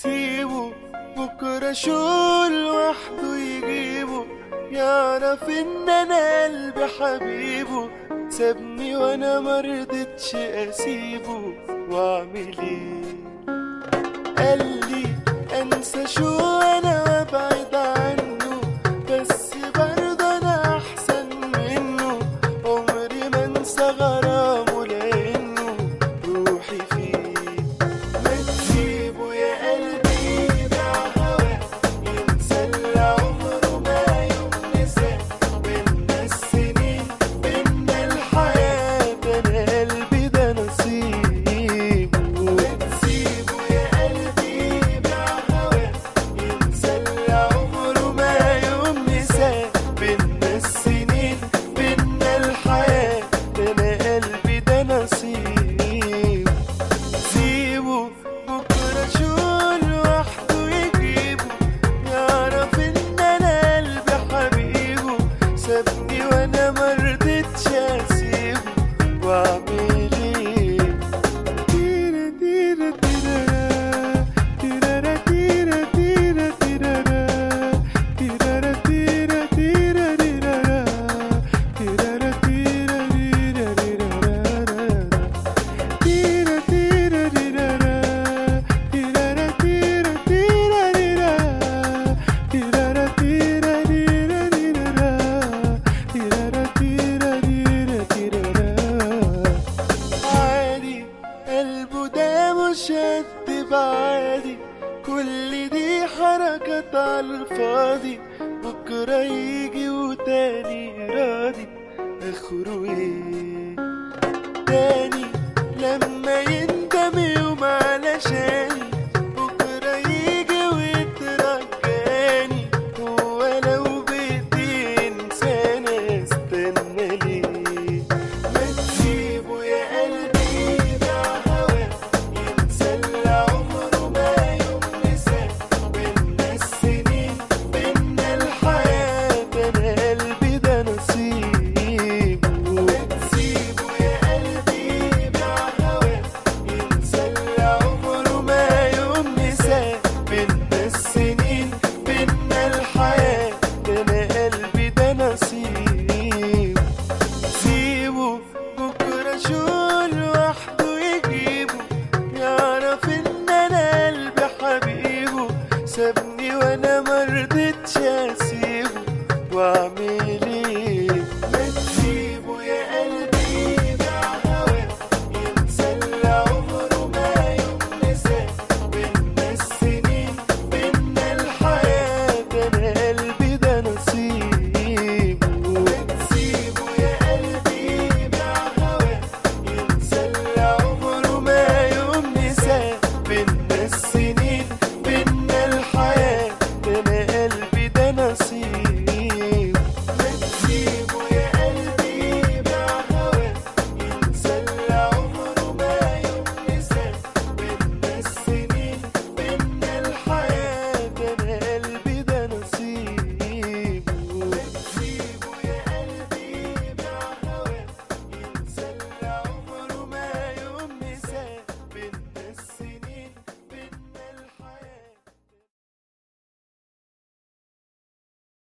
سيبه بكرة شو لوحده يجيبه يعرف ان انا قلبي حبيبه سابني وانا مرضتش اسيبه واعمل ايه قال لي انسى شو انا وابعد عنه بس برضه انا احسن منه عمري ما انسى غرامه لانه روحي فيه ما تسيبه يا قلبي يبيع هواه ينسى اللي عمره ما يوم نساه بينا السنين بينا الحياة انا قلبي ده نصيبه ما تسيبه يا قلبي يبيع هواه ينسى اللي عمره ما يوم نساه بينا السنين بينا الحياة انا قلبي ده نصيبه سيبه بكرة شو لوحده يجيبه يعرف ان انا قلبي حبيبه سابني وانا مرضتش اسيبه واعمل ايه تيرا تيرا تيرا تيرا تيرا تيرا تيرا تيرا تيرا تيرا تيرا تيرا تيرا Tira tira rirara, tirara tira tira rira, tirara tira rira rirara, tirara tira rira tirara. عادي قلبه ده مش قد بعادي كل دي حركات عالفاضي بكرة يجي وتاني راضي اخره ايه تاني لما يندم يوم علشان